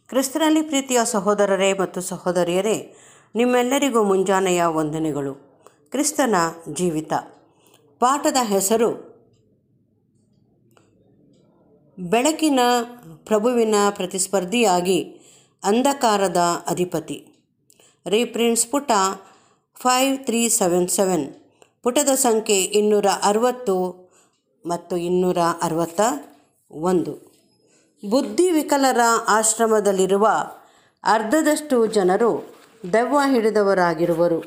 ಕ್ರಿಸ್ತನಲ್ಲಿ ಪ್ರೀತಿಯ ಸಹೋದರರೇ ಮತ್ತು ಸಹೋದರಿಯರೇ ನಿಮ್ಮೆಲ್ಲರಿಗೂ ಮುಂಜಾನೆಯ ವಂದನೆಗಳು ಕ್ರಿಸ್ತನ ಜೀವಿತ ಪಾಠದ ಹೆಸರು ಬೆಳಕಿನ ಪ್ರಭುವಿನ ಪ್ರತಿಸ್ಪರ್ಧಿಯಾಗಿ ಅಂಧಕಾರದ ಅಧಿಪತಿ ರೀಪ್ರಿಂಟ್ಸ್ ಪುಟ ಫೈವ್ ತ್ರೀ ಸೆವೆನ್ ಸೆವೆನ್ ಪುಟದ ಸಂಖ್ಯೆ ಇನ್ನೂರ ಅರವತ್ತು ಮತ್ತು ಇನ್ನೂರ ಅರವತ್ತ ಒಂದು ಬುದ್ಧಿವಿಕಲರ ಆಶ್ರಮದಲ್ಲಿರುವ ಅರ್ಧದಷ್ಟು ಜನರು ದೆವ್ವ ಹಿಡಿದವರಾಗಿರುವರು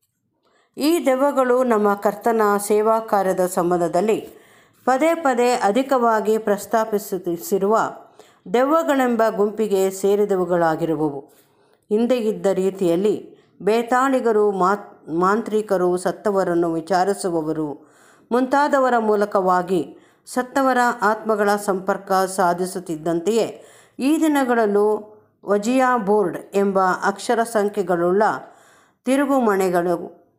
ಈ ದೆವ್ವಗಳು ನಮ್ಮ ಕರ್ತನ ಸೇವಾ ಕಾರ್ಯದ ಸಂಬಂಧದಲ್ಲಿ ಪದೇ ಪದೇ ಅಧಿಕವಾಗಿ ಪ್ರಸ್ತಾಪಿಸಿರುವ ದೆವ್ವಗಳೆಂಬ ಗುಂಪಿಗೆ ಸೇರಿದವುಗಳಾಗಿರುವವು ಹಿಂದೆ ಇದ್ದ ರೀತಿಯಲ್ಲಿ ಬೇತಾಳಿಗರು ಮಾತ್ ಮಾಂತ್ರಿಕರು ಸತ್ತವರನ್ನು ವಿಚಾರಿಸುವವರು ಮುಂತಾದವರ ಮೂಲಕವಾಗಿ ಸತ್ತವರ ಆತ್ಮಗಳ ಸಂಪರ್ಕ ಸಾಧಿಸುತ್ತಿದ್ದಂತೆಯೇ ಈ ದಿನಗಳಲ್ಲೂ ವಜಿಯಾ ಬೋರ್ಡ್ ಎಂಬ ಅಕ್ಷರ ಸಂಖ್ಯೆಗಳುಳ್ಳ ತಿರುಗುಮಣೆಗಳು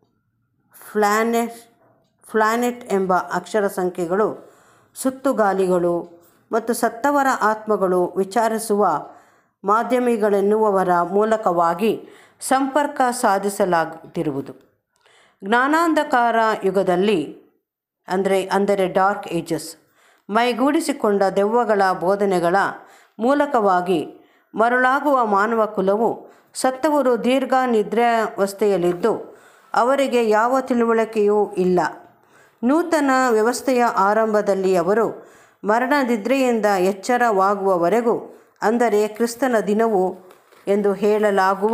ಫ್ಲಾನೆಟ್ ಫ್ಲಾನೆಟ್ ಎಂಬ ಅಕ್ಷರ ಸಂಖ್ಯೆಗಳು ಸುತ್ತುಗಾಲಿಗಳು ಮತ್ತು ಸತ್ತವರ ಆತ್ಮಗಳು ವಿಚಾರಿಸುವ ಮಾಧ್ಯಮಿಗಳೆನ್ನುವವರ ಮೂಲಕವಾಗಿ ಸಂಪರ್ಕ ಸಾಧಿಸಲಾಗುತ್ತಿರುವುದು ಜ್ಞಾನಾಂಧಕಾರ ಯುಗದಲ್ಲಿ ಅಂದರೆ ಅಂದರೆ ಡಾರ್ಕ್ ಏಜಸ್ ಮೈಗೂಡಿಸಿಕೊಂಡ ದೆವ್ವಗಳ ಬೋಧನೆಗಳ ಮೂಲಕವಾಗಿ ಮರುಳಾಗುವ ಮಾನವ ಕುಲವು ಸತ್ತವರು ದೀರ್ಘ ನಿದ್ರಾವಸ್ಥೆಯಲ್ಲಿದ್ದು ಅವರಿಗೆ ಯಾವ ತಿಳುವಳಿಕೆಯೂ ಇಲ್ಲ ನೂತನ ವ್ಯವಸ್ಥೆಯ ಆರಂಭದಲ್ಲಿ ಅವರು ಮರಣ ನಿದ್ರೆಯಿಂದ ಎಚ್ಚರವಾಗುವವರೆಗೂ ಅಂದರೆ ಕ್ರಿಸ್ತನ ದಿನವು ಎಂದು ಹೇಳಲಾಗುವ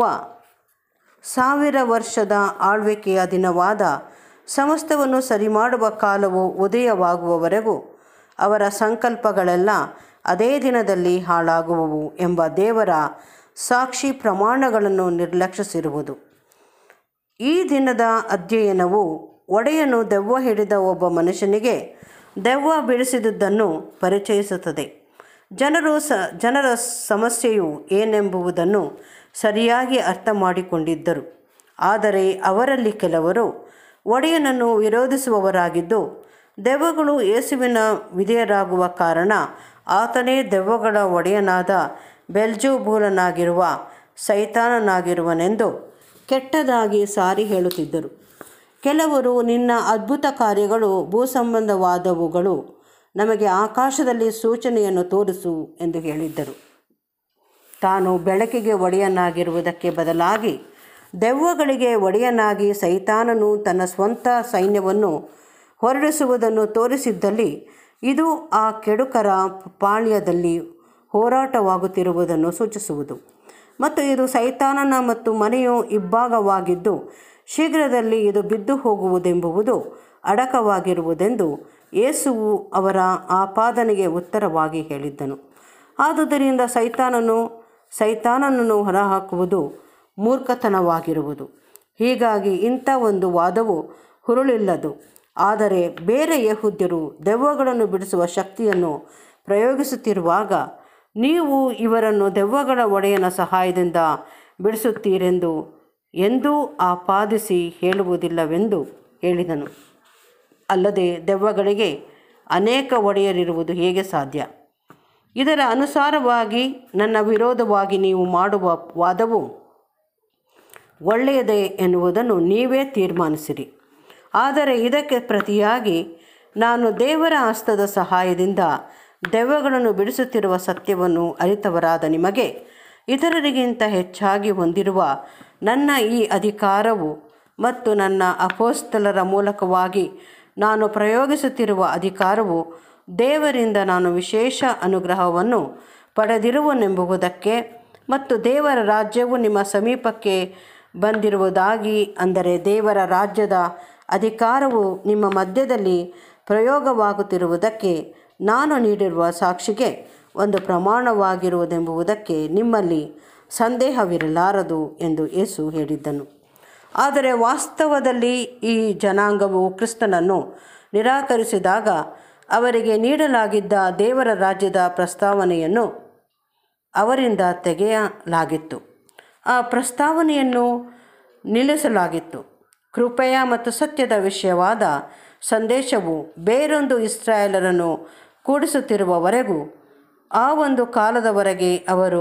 ಸಾವಿರ ವರ್ಷದ ಆಳ್ವಿಕೆಯ ದಿನವಾದ ಸಮಸ್ತವನ್ನು ಸರಿಮಾಡುವ ಕಾಲವು ಉದಯವಾಗುವವರೆಗೂ ಅವರ ಸಂಕಲ್ಪಗಳೆಲ್ಲ ಅದೇ ದಿನದಲ್ಲಿ ಹಾಳಾಗುವವು ಎಂಬ ದೇವರ ಸಾಕ್ಷಿ ಪ್ರಮಾಣಗಳನ್ನು ನಿರ್ಲಕ್ಷಿಸಿರುವುದು ಈ ದಿನದ ಅಧ್ಯಯನವು ಒಡೆಯನು ದೆವ್ವ ಹಿಡಿದ ಒಬ್ಬ ಮನುಷ್ಯನಿಗೆ ದೆವ್ವ ಬಿಡಿಸಿದುದನ್ನು ಪರಿಚಯಿಸುತ್ತದೆ ಜನರು ಸ ಜನರ ಸಮಸ್ಯೆಯು ಏನೆಂಬುದನ್ನು ಸರಿಯಾಗಿ ಅರ್ಥ ಮಾಡಿಕೊಂಡಿದ್ದರು ಆದರೆ ಅವರಲ್ಲಿ ಕೆಲವರು ಒಡೆಯನನ್ನು ವಿರೋಧಿಸುವವರಾಗಿದ್ದು ದೆವ್ವಗಳು ಯೇಸುವಿನ ವಿಧೇಯರಾಗುವ ಕಾರಣ ಆತನೇ ದೆವ್ವಗಳ ಒಡೆಯನಾದ ಬೆಲ್ಜುಬೂಲನಾಗಿರುವ ಸೈತಾನನಾಗಿರುವನೆಂದು ಕೆಟ್ಟದಾಗಿ ಸಾರಿ ಹೇಳುತ್ತಿದ್ದರು ಕೆಲವರು ನಿನ್ನ ಅದ್ಭುತ ಕಾರ್ಯಗಳು ಭೂಸಂಬಂಧವಾದವುಗಳು ನಮಗೆ ಆಕಾಶದಲ್ಲಿ ಸೂಚನೆಯನ್ನು ತೋರಿಸು ಎಂದು ಹೇಳಿದ್ದರು ತಾನು ಬೆಳಕಿಗೆ ಒಡೆಯನಾಗಿರುವುದಕ್ಕೆ ಬದಲಾಗಿ ದೆವ್ವಗಳಿಗೆ ಒಡೆಯನಾಗಿ ಸೈತಾನನು ತನ್ನ ಸ್ವಂತ ಸೈನ್ಯವನ್ನು ಹೊರಡಿಸುವುದನ್ನು ತೋರಿಸಿದ್ದಲ್ಲಿ ಇದು ಆ ಕೆಡುಕರ ಪಾಳ್ಯದಲ್ಲಿ ಹೋರಾಟವಾಗುತ್ತಿರುವುದನ್ನು ಸೂಚಿಸುವುದು ಮತ್ತು ಇದು ಸೈತಾನನ ಮತ್ತು ಮನೆಯು ಇಬ್ಬಾಗವಾಗಿದ್ದು ಶೀಘ್ರದಲ್ಲಿ ಇದು ಬಿದ್ದು ಹೋಗುವುದೆಂಬುದು ಅಡಕವಾಗಿರುವುದೆಂದು ಯೇಸುವು ಅವರ ಆಪಾದನೆಗೆ ಉತ್ತರವಾಗಿ ಹೇಳಿದ್ದನು ಆದುದರಿಂದ ಸೈತಾನನು ಸೈತಾನನನ್ನು ಹೊರಹಾಕುವುದು ಮೂರ್ಖತನವಾಗಿರುವುದು ಹೀಗಾಗಿ ಇಂಥ ಒಂದು ವಾದವು ಹುರುಳಿಲ್ಲದು ಆದರೆ ಬೇರೆ ಯಹೂದ್ಯರು ದೆವ್ವಗಳನ್ನು ಬಿಡಿಸುವ ಶಕ್ತಿಯನ್ನು ಪ್ರಯೋಗಿಸುತ್ತಿರುವಾಗ ನೀವು ಇವರನ್ನು ದೆವ್ವಗಳ ಒಡೆಯನ ಸಹಾಯದಿಂದ ಬಿಡಿಸುತ್ತೀರೆಂದು ಎಂದೂ ಆಪಾದಿಸಿ ಹೇಳುವುದಿಲ್ಲವೆಂದು ಹೇಳಿದನು ಅಲ್ಲದೆ ದೆವ್ವಗಳಿಗೆ ಅನೇಕ ಒಡೆಯರಿರುವುದು ಹೇಗೆ ಸಾಧ್ಯ ಇದರ ಅನುಸಾರವಾಗಿ ನನ್ನ ವಿರೋಧವಾಗಿ ನೀವು ಮಾಡುವ ವಾದವು ಒಳ್ಳೆಯದೇ ಎನ್ನುವುದನ್ನು ನೀವೇ ತೀರ್ಮಾನಿಸಿರಿ ಆದರೆ ಇದಕ್ಕೆ ಪ್ರತಿಯಾಗಿ ನಾನು ದೇವರ ಹಸ್ತದ ಸಹಾಯದಿಂದ ದೆವ್ವಗಳನ್ನು ಬಿಡಿಸುತ್ತಿರುವ ಸತ್ಯವನ್ನು ಅರಿತವರಾದ ನಿಮಗೆ ಇತರರಿಗಿಂತ ಹೆಚ್ಚಾಗಿ ಹೊಂದಿರುವ ನನ್ನ ಈ ಅಧಿಕಾರವು ಮತ್ತು ನನ್ನ ಅಪೋಸ್ತಲರ ಮೂಲಕವಾಗಿ ನಾನು ಪ್ರಯೋಗಿಸುತ್ತಿರುವ ಅಧಿಕಾರವು ದೇವರಿಂದ ನಾನು ವಿಶೇಷ ಅನುಗ್ರಹವನ್ನು ಪಡೆದಿರುವನೆಂಬುದಕ್ಕೆ ಮತ್ತು ದೇವರ ರಾಜ್ಯವು ನಿಮ್ಮ ಸಮೀಪಕ್ಕೆ ಬಂದಿರುವುದಾಗಿ ಅಂದರೆ ದೇವರ ರಾಜ್ಯದ ಅಧಿಕಾರವು ನಿಮ್ಮ ಮಧ್ಯದಲ್ಲಿ ಪ್ರಯೋಗವಾಗುತ್ತಿರುವುದಕ್ಕೆ ನಾನು ನೀಡಿರುವ ಸಾಕ್ಷಿಗೆ ಒಂದು ಪ್ರಮಾಣವಾಗಿರುವುದೆಂಬುದಕ್ಕೆ ನಿಮ್ಮಲ್ಲಿ ಸಂದೇಹವಿರಲಾರದು ಎಂದು ಯೇಸು ಹೇಳಿದ್ದನು ಆದರೆ ವಾಸ್ತವದಲ್ಲಿ ಈ ಜನಾಂಗವು ಕ್ರಿಸ್ತನನ್ನು ನಿರಾಕರಿಸಿದಾಗ ಅವರಿಗೆ ನೀಡಲಾಗಿದ್ದ ದೇವರ ರಾಜ್ಯದ ಪ್ರಸ್ತಾವನೆಯನ್ನು ಅವರಿಂದ ತೆಗೆಯಲಾಗಿತ್ತು ಆ ಪ್ರಸ್ತಾವನೆಯನ್ನು ನಿಲ್ಲಿಸಲಾಗಿತ್ತು ಕೃಪೆಯ ಮತ್ತು ಸತ್ಯದ ವಿಷಯವಾದ ಸಂದೇಶವು ಬೇರೊಂದು ಇಸ್ರಾಯೇಲರನ್ನು ಕೂಡಿಸುತ್ತಿರುವವರೆಗೂ ಆ ಒಂದು ಕಾಲದವರೆಗೆ ಅವರು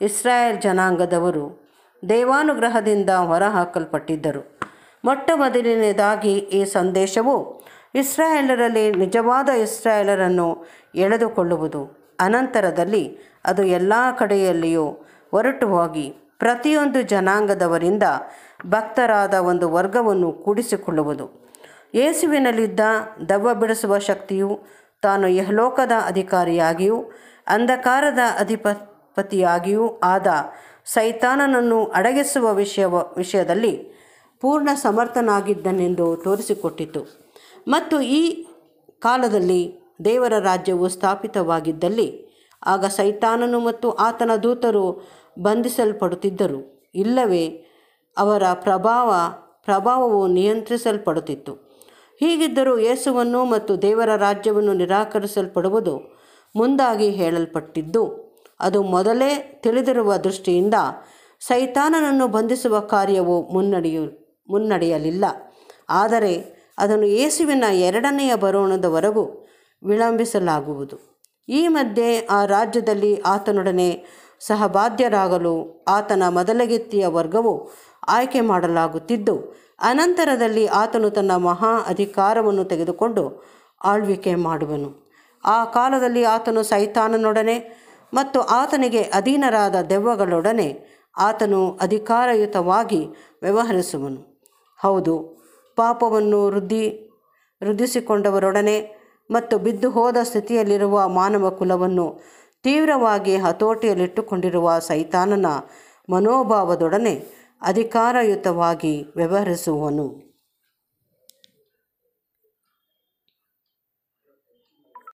ಇಸ್ರಾಯೇಲ್ ಜನಾಂಗದವರು ದೇವಾನುಗ್ರಹದಿಂದ ಹೊರಹಾಕಲ್ಪಟ್ಟಿದ್ದರು ಮೊಟ್ಟ ಮೊದಲನೇದಾಗಿ ಈ ಸಂದೇಶವು ಇಸ್ರಾಯೇಲರಲ್ಲಿ ನಿಜವಾದ ಇಸ್ರಾಯೇಲರನ್ನು ಎಳೆದುಕೊಳ್ಳುವುದು ಅನಂತರದಲ್ಲಿ ಅದು ಎಲ್ಲ ಕಡೆಯಲ್ಲಿಯೂ ಹೊರಟು ಹೋಗಿ ಪ್ರತಿಯೊಂದು ಜನಾಂಗದವರಿಂದ ಭಕ್ತರಾದ ಒಂದು ವರ್ಗವನ್ನು ಕೂಡಿಸಿಕೊಳ್ಳುವುದು ಯೇಸುವಿನಲ್ಲಿದ್ದ ದೆವ್ವ ಬಿಡಿಸುವ ಶಕ್ತಿಯು ತಾನು ಯಹಲೋಕದ ಅಧಿಕಾರಿಯಾಗಿಯೂ ಅಂಧಕಾರದ ಅಧಿಪತಿಯಾಗಿಯೂ ಆದ ಸೈತಾನನನ್ನು ಅಡಗಿಸುವ ವಿಷಯ ವಿಷಯದಲ್ಲಿ ಪೂರ್ಣ ಸಮರ್ಥನಾಗಿದ್ದನೆಂದು ತೋರಿಸಿಕೊಟ್ಟಿತು ಮತ್ತು ಈ ಕಾಲದಲ್ಲಿ ದೇವರ ರಾಜ್ಯವು ಸ್ಥಾಪಿತವಾಗಿದ್ದಲ್ಲಿ ಆಗ ಸೈತಾನನು ಮತ್ತು ಆತನ ದೂತರು ಬಂಧಿಸಲ್ಪಡುತ್ತಿದ್ದರು ಇಲ್ಲವೇ ಅವರ ಪ್ರಭಾವ ಪ್ರಭಾವವು ನಿಯಂತ್ರಿಸಲ್ಪಡುತ್ತಿತ್ತು ಹೀಗಿದ್ದರೂ ಯೇಸುವನ್ನು ಮತ್ತು ದೇವರ ರಾಜ್ಯವನ್ನು ನಿರಾಕರಿಸಲ್ಪಡುವುದು ಮುಂದಾಗಿ ಹೇಳಲ್ಪಟ್ಟಿದ್ದು ಅದು ಮೊದಲೇ ತಿಳಿದಿರುವ ದೃಷ್ಟಿಯಿಂದ ಸೈತಾನನನ್ನು ಬಂಧಿಸುವ ಕಾರ್ಯವು ಮುನ್ನಡೆಯು ಮುನ್ನಡೆಯಲಿಲ್ಲ ಆದರೆ ಅದನ್ನು ಯೇಸುವಿನ ಎರಡನೆಯ ಬರೋಣದವರೆಗೂ ವಿಳಂಬಿಸಲಾಗುವುದು ಈ ಮಧ್ಯೆ ಆ ರಾಜ್ಯದಲ್ಲಿ ಆತನೊಡನೆ ಸಹಬಾಧ್ಯರಾಗಲು ಆತನ ಮೊದಲಗೆತ್ತಿಯ ವರ್ಗವು ಆಯ್ಕೆ ಮಾಡಲಾಗುತ್ತಿದ್ದು ಅನಂತರದಲ್ಲಿ ಆತನು ತನ್ನ ಮಹಾ ಅಧಿಕಾರವನ್ನು ತೆಗೆದುಕೊಂಡು ಆಳ್ವಿಕೆ ಮಾಡುವನು ಆ ಕಾಲದಲ್ಲಿ ಆತನು ಸೈತಾನನೊಡನೆ ಮತ್ತು ಆತನಿಗೆ ಅಧೀನರಾದ ದೆವ್ವಗಳೊಡನೆ ಆತನು ಅಧಿಕಾರಯುತವಾಗಿ ವ್ಯವಹರಿಸುವನು ಹೌದು ಪಾಪವನ್ನು ವೃದ್ಧಿ ವೃದ್ಧಿಸಿಕೊಂಡವರೊಡನೆ ಮತ್ತು ಬಿದ್ದು ಹೋದ ಸ್ಥಿತಿಯಲ್ಲಿರುವ ಮಾನವ ಕುಲವನ್ನು ತೀವ್ರವಾಗಿ ಹತೋಟಿಯಲ್ಲಿಟ್ಟುಕೊಂಡಿರುವ ಸೈತಾನನ ಮನೋಭಾವದೊಡನೆ ಅಧಿಕಾರಯುತವಾಗಿ ವ್ಯವಹರಿಸುವನು